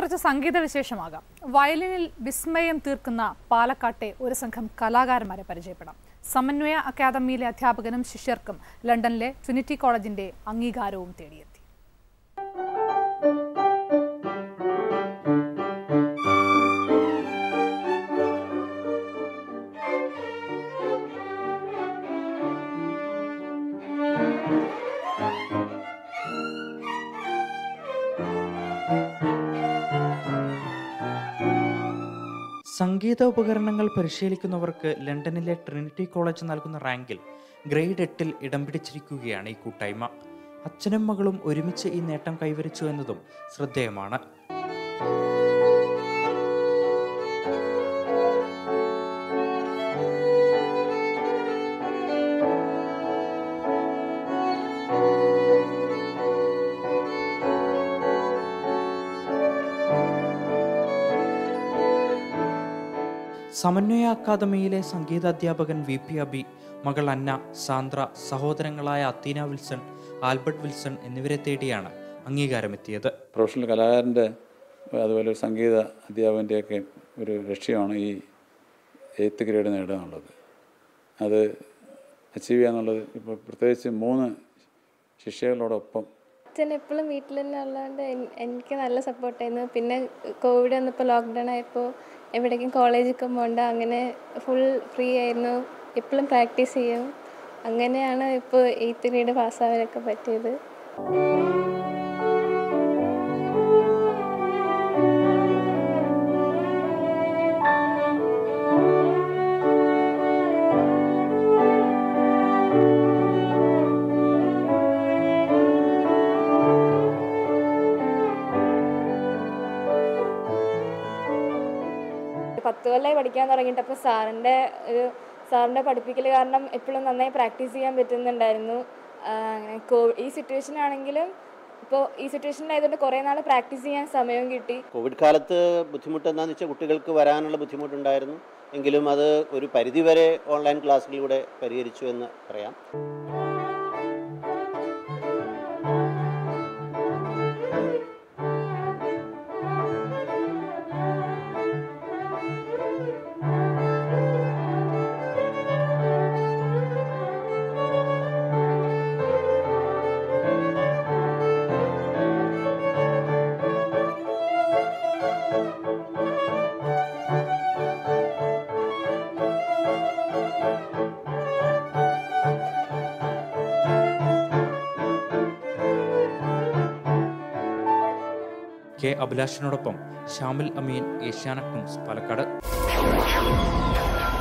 കുറച്ച് സംഗീത വിശേഷമാകാം വയലിനിൽ വിസ്മയം തീർക്കുന്ന പാലക്കാട്ടെ ഒരു സംഘം കലാകാരന്മാരെ പരിചയപ്പെടാം സമന്വയ അക്കാദമിയിലെ അധ്യാപകനും ശിഷ്യർക്കും ലണ്ടനിലെ ട്രിനിറ്റി കോളേജിന്റെ അംഗീകാരവും തേടിയെത്തി സംഗീത ഉപകരണങ്ങൾ പരിശീലിക്കുന്നവർക്ക് ലണ്ടനിലെ ട്രിനിറ്റി കോളേജ് നൽകുന്ന റാങ്കിൽ ഗ്രേഡ് എട്ടിൽ ഇടം പിടിച്ചിരിക്കുകയാണ് ഈ കൂട്ടായ്മ അച്ഛനും മകളും ഒരുമിച്ച് ഈ നേട്ടം കൈവരിച്ചു എന്നതും ശ്രദ്ധേയമാണ് സമന്വയ അക്കാദമിയിലെ സംഗീതാധ്യാപകൻ വി പി അബി മകൾ അന്ന സാന്ദ്ര സഹോദരങ്ങളായ അത്തീന വിൽസൺ ആൽബർട്ട് വിൽസൺ എന്നിവരെ തേടിയാണ് അംഗീകാരമെത്തിയത് പ്രൊഫഷണൽ കലാകാരൻ്റെ അതുപോലെ ഒരു സംഗീത അധ്യാപകൻ്റെയൊക്കെ ഒരു ലക്ഷ്യമാണ് ഈ എയ്ത്ത് ഗ്രേഡ് നേടുക എന്നുള്ളത് അത് അച്ചീവ് ചെയ്യുക എന്നുള്ളത് ഇപ്പോൾ പ്രത്യേകിച്ച് മൂന്ന് ശിഷ്യകളോടൊപ്പം അച്ഛൻ എപ്പോഴും വീട്ടിൽ തന്നെ ഉള്ളതുകൊണ്ട് എൻ- എനിക്ക് നല്ല സപ്പോർട്ടായിരുന്നു പിന്നെ കോവിഡ് വന്നപ്പോൾ ലോക്ക്ഡൗൺ ആയപ്പോൾ എവിടേക്കും കോളേജിലൊക്കെ പോകണ്ട അങ്ങനെ ഫുൾ ഫ്രീ ആയിരുന്നു എപ്പോഴും പ്രാക്ടീസ് ചെയ്യും അങ്ങനെയാണ് ഇപ്പോൾ എയ്ത്ത് ഗ്രേഡ് പാസ്സാവാനൊക്കെ പറ്റിയത് പത്ത് കൊല്ലമായി പഠിക്കാൻ തുടങ്ങിയിട്ട് അപ്പോൾ സാറിൻ്റെ ഒരു സാറിൻ്റെ പഠിപ്പിക്കൽ കാരണം എപ്പോഴും നന്നായി പ്രാക്ടീസ് ചെയ്യാൻ പറ്റുന്നുണ്ടായിരുന്നു ആഹ് അങ്ങനെ കോ ഈ സിറ്റുവേഷൻ ആണെങ്കിലും ഇപ്പോൾ ഈ സിറ്റുവേഷനിലായതുകൊണ്ട് കുറേ നാൾ പ്രാക്ടീസ് ചെയ്യാൻ സമയവും കിട്ടി കോവിഡ് കാലത്ത് ബുദ്ധിമുട്ട് എന്താണെന്ന് വെച്ചാൽ കുട്ടികൾക്ക് വരാനുള്ള ബുദ്ധിമുട്ടുണ്ടായിരുന്നു എങ്കിലും അത് ഒരു പരിധിവരെ ഓൺലൈൻ ക്ലാസ്സുകളിലൂടെ പരിഹരിച്ചു എന്ന് പറയാം കെ അഭിലാഷിനോടൊപ്പം ഷാമിൽ അമീൻ ഏഷ്യാനെറ്റ് ന്യൂസ് പാലക്കാട്